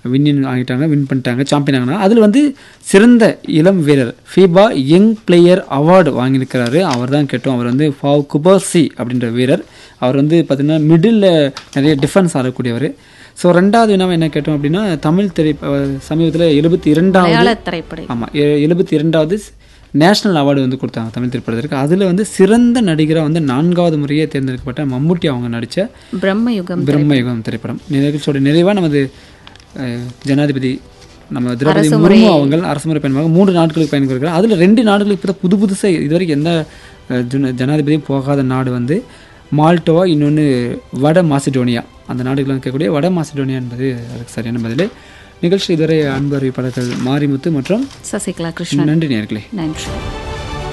வின்னின் ஆகிட்டாங்க வின் பண்ணிட்டாங்க சாம்பியன் ஆகினாங்க அதில் வந்து சிறந்த இளம் வீரர் ஃபீபா யங் பிளேயர் அவார்டு வாங்கியிருக்கிறாரு அவர் தான் கேட்டோம் அவர் வந்து ஃபாவ் குபர்சி அப்படின்ற வீரர் அவர் வந்து பார்த்திங்கன்னா மிடில் நிறைய டிஃபென்ஸ் ஆடக்கூடியவர் ஸோ ரெண்டாவது வினாவை என்ன கேட்டோம் அப்படின்னா தமிழ் திரை சமீபத்தில் எழுபத்தி இரண்டாவது மலையாள திரைப்படம் ஆமாம் எழுபத்தி இரண்டாவது நேஷனல் அவார்டு வந்து கொடுத்தாங்க தமிழ் திரைப்படத்திற்கு அதில் வந்து சிறந்த நடிகராக வந்து நான்காவது முறையே தேர்ந்தெடுக்கப்பட்ட மம்முட்டி அவங்க நடித்த பிரம்மயுகம் பிரம்மயுகம் திரைப்படம் நிகழ்ச்சியோட நிறைவாக நமது அஹ், ஜனாதிபதி நம்ம திரௌபதி முர்மு அவங்க அரசு முறை பயணமாக மூன்று நாட்களுக்கு பயணிக்கிறாங்க அதில் ரெண்டு நாடுகளுக்கு இப்போ புது புதுசாக இதுவரைக்கும் எந்த அஹ், ஜன- ஜனாதிபதியும் போகாத நாடு வந்து மால்டோவா இன்னொன்று வட மாசிடோனியா அந்த நாடுகள் இருக்கக்கூடிய வட மாசிடோனியா என்பது அதுக்கு சரியான பதில் நிகழ்ச்சி இதுவரை அன்பு அறிவிப்பாளர்கள் மாரிமுத்து மற்றும் சசிகலா கிருஷ்ணன் நன்றி நேர்களே நன்றி